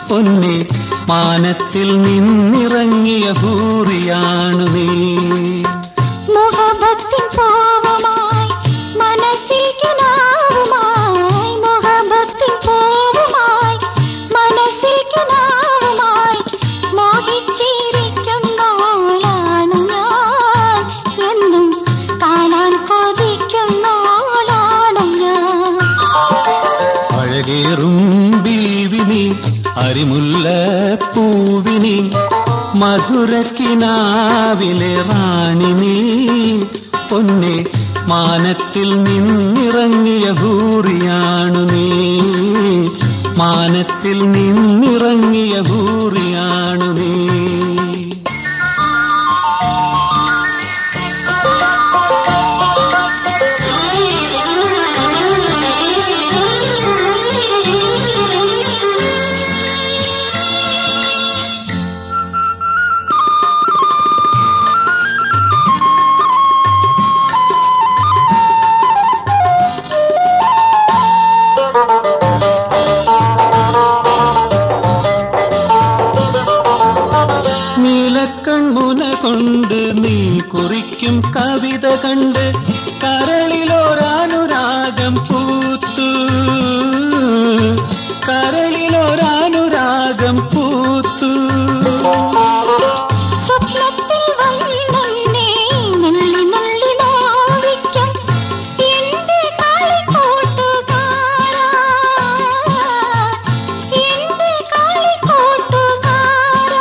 പൊന്നെ മാനത്തിൽ നിന്നിറങ്ങിയ ഹൂറിയാണു നീ മുഹബത്തിൻ പൂവുമായി മനസ്സിൽ കിനാവുമായി മുഹബത്തിൻ പൂവുമായി മനസ്സിൽ കിനാവുമായി മോഹിച്ചിരിക്കുന്നോളാണു ഞാൻ എന്നും കാണാൻ കൊതിക്കുന്നോളാണു ഞാൻ അഴകേറും ബീവിനി അരിമുല്ല പൂവിനി മധുരക്കിനാവിലെ റാണി നീ പൊന്നെ മാനത്തിൽ നിന്നിറങ്ങിയ ഭൂറിയാണു നീ മാനത്തിൽ നിന്നിറങ്ങിയ ഭൂറിയാണു നീ നീലക്കൺമുന കൊണ്ട് നീ കുറിക്കും കവിത കണ്ട് കരളിലൊരാനുരാഗം പൂത്തു കരളിലൊരാനുരാഗം പൂത്തു സ്വപ്നത്തിൽ വന്നെന്നെ നുള്ളി നുള്ളി നോവിക്കും എന്റെ കളിക്കൂട്ടുകാരാ എന്റെ കളിക്കൂട്ടുകാരാ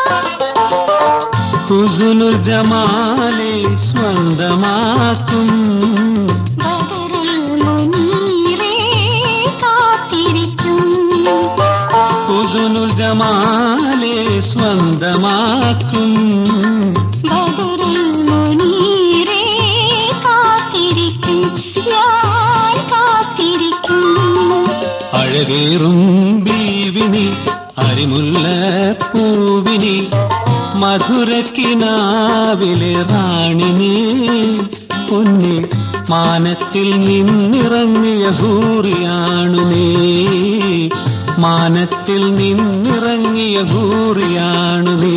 കുസുനുൽ ജമാലെ സ്വന്തമാക്കും ബദറുൽ മുനീറേ കാത്തിരിക്കും കുസുനുൽ ജമാലെ സ്വന്തമാക്കും ബദറുൽ മുനീറേ കാത്തിരിക്കും ഞാൻ കാത്തിരിക്കും അഴകേറും ബീവിനി അരിമുല്ല പൂവിനി മധുരക്കിനാവിലെ റാണിനി പൊന്നെ മാനത്തിൽ നിന്നിറങ്ങിയ ഹൂറിയാണു നീ മാനത്തിൽ നിന്നിറങ്ങിയ ഹൂറിയാണു നീ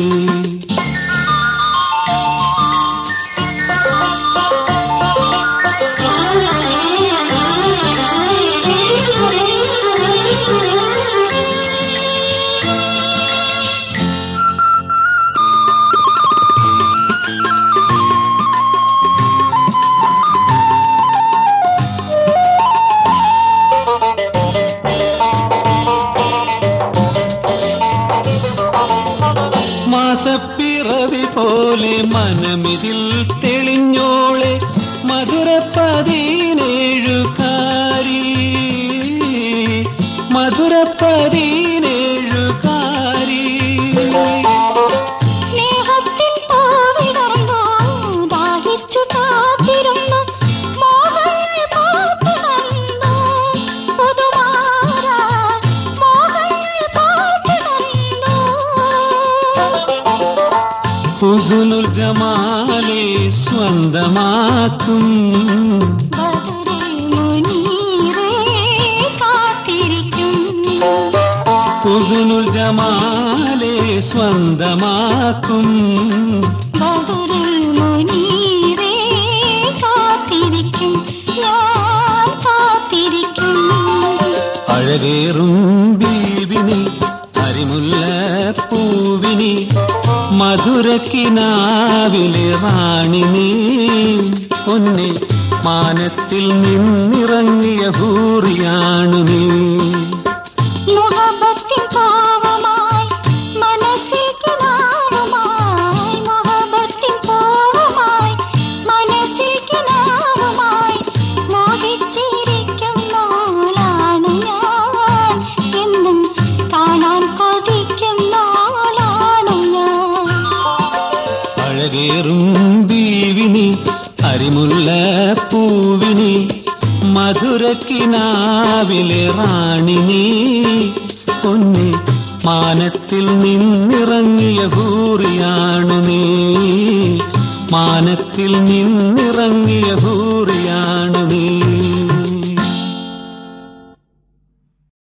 മാസപ്പിറവി പോലെ മനമിതിൽ തെളിഞ്ഞോളെ മധുര പതിനേഴുകാരി മധുര പതിനേഴുകാരി സ്നേഹത്തിൻ പൂവിടർന്നു ദാഹിച്ചു കാത്തിരുന്നു മോഹങ്ങൾ കാത്തിടന്നു പുതുമാര മോഹങ്ങൾ കാത്തിടന്നു ഹുസുനുൽ ജമാലെ സ്വന്തമാക്കും ബദറുൽ മുനീറേ കാത്തിരിക്കും ഹുസുനുൽ ജമാലെ സ്വന്തമാക്കും ബദറുൽ മുനീറേ കാത്തിരിക്കും ഞാൻ കാത്തിരിക്കും അഴകേറും ബീവിനി അരിമുല്ല പൂവിനി മധുരക്കിനാവിലെ റാണിനി പൊന്നെ മാനത്തിൽ നിന്നിറങ്ങിയ ഭൂറിയാണു നീ മുഹബത്തിൻ പൂവുമായി മനസ്സിൽ കിനാവുമായി മുഹബത്തിൻ പൂവുമായി മനസ്സിൽ കിനാവുമായി മോഹിച്ചിരിക്കുന്നോളാണു ഞാൻ എന്നും കാണാൻ കൊതിക്കുന്നോളാണു ഞാൻ അഴകേറും ബീവിനി അരിമുല്ല പൂവിനി മധുരക്കിനാവിലെ റാണിനി പൊന്നെ മാനത്തിൽ നിന്നിറങ്ങിയ ഭൂറിയാണു നീ മാനത്തിൽ നിന്നിറങ്ങിയ ഭൂറിയാണു നീ